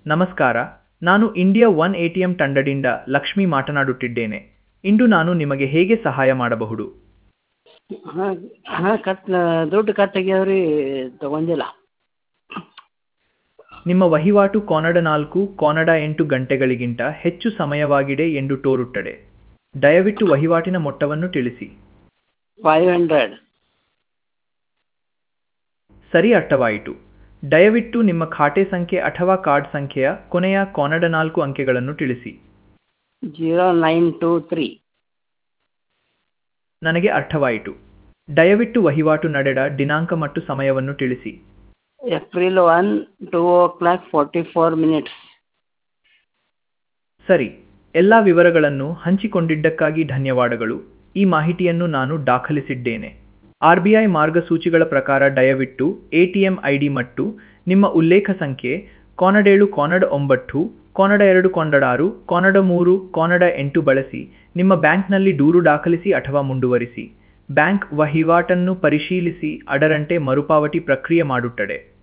ನಮಸ್ಕಾರ ನಾನು India one ATM ತಂಡದಿಂದ ಲಕ್ಷ್ಮಿ ಮಾತನಾಡುತ್ತಿದ್ದೇನೆ ಇಂದು ನಾನು ನಿಮಗೆ ಹೇಗೆ ಸಹಾಯ ಮಾಡಬಹುದು ಹಾಂ ಹಾಂ ಕಟ್ ದುಡ್ಡು ಕಟ್ ಆಗ್ಯಾವ್ರಿ ತೊಗೊಂಡಿಲ್ಲ ನಿಮ್ಮ ವಹಿವಾಟು ಕೊನಡ ನಾಲ್ಕು ಕೊನಡ ಎಂಟು ಗಂಟೆಗಳಿಗಿಂತ ಹೆಚ್ಚು ಸಮಯವಾಗಿದೆ ಎಂದು ತೋರುತ್ತದೆ ದಯವಿಟ್ಟು ವಹಿವಾಟಿನ ಮೊತ್ತವನ್ನು ತಿಳಿಸಿ ಫೈವ್ ಹಂಡ್ರೆಡ್ ಸರಿ ಅರ್ಥವಾಯಿತು ದಯವಿಟ್ಟು ನಿಮ್ಮ ಖಾತೆ ಸಂಖ್ಯೆ ಅಥವಾ ಕಾರ್ಡ್ ಸಂಖ್ಯೆಯ ಕೊನೆಯ ಕೊನಡ ನಾಲ್ಕು ಅಂಕೆಗಳನ್ನು ತಿಳಿಸಿ ಜೀರೋ ನೈನ್ ಟೂ ತ್ರೀ ನನಗೆ ಅರ್ಥವಾಯಿತು ದಯವಿಟ್ಟು ವಹಿವಾಟು ನಡೆದ ದಿನಾಂಕ ಮತ್ತು ಸಮಯವನ್ನು ತಿಳಿಸಿ April one two o'clock forty four minutes ಸರಿ ಎಲ್ಲ ವಿವರಗಳನ್ನು ಹಂಚಿಕೊಂಡಿದ್ದಕ್ಕಾಗಿ ಧನ್ಯವಾದಗಳು ಈ ಮಾಹಿತಿಯನ್ನು ನಾನು ದಾಖಲಿಸಿದ್ದೇನೆ ಆರ್ ಬಿ ಐ ಮಾರ್ಗಸೂಚಿಗಳ ಪ್ರಕಾರ ದಯವಿಟ್ಟು A T M I D ಮತ್ತು ನಿಮ್ಮ ಉಲ್ಲೇಖ ಸಂಖ್ಯೆ ಕೊನಡೇಳು ಕೊನಡ ಒಂಬತ್ತು ಕೊನಡ ಎರಡು ಕೊನಡ ಆರು ಕೊನಡ ಮೂರು ಕೊನಡ ಎಂಟು ಬಳಸಿ ನಿಮ್ಮ ಬ್ಯಾಂಕ್ನಲ್ಲಿ ದೂರು ದಾಖಲಿಸಿ ಅಥವಾ ಮುಂದುವರಿಸಿ ಬ್ಯಾಂಕ್ ವಹಿವಾಟನ್ನು ಪರಿಶೀಲಿಸಿ ಅದರಂತೆ ಮರುಪಾವತಿ ಪ್ರಕ್ರಿಯೆ ಮಾಡುತ್ತದೆ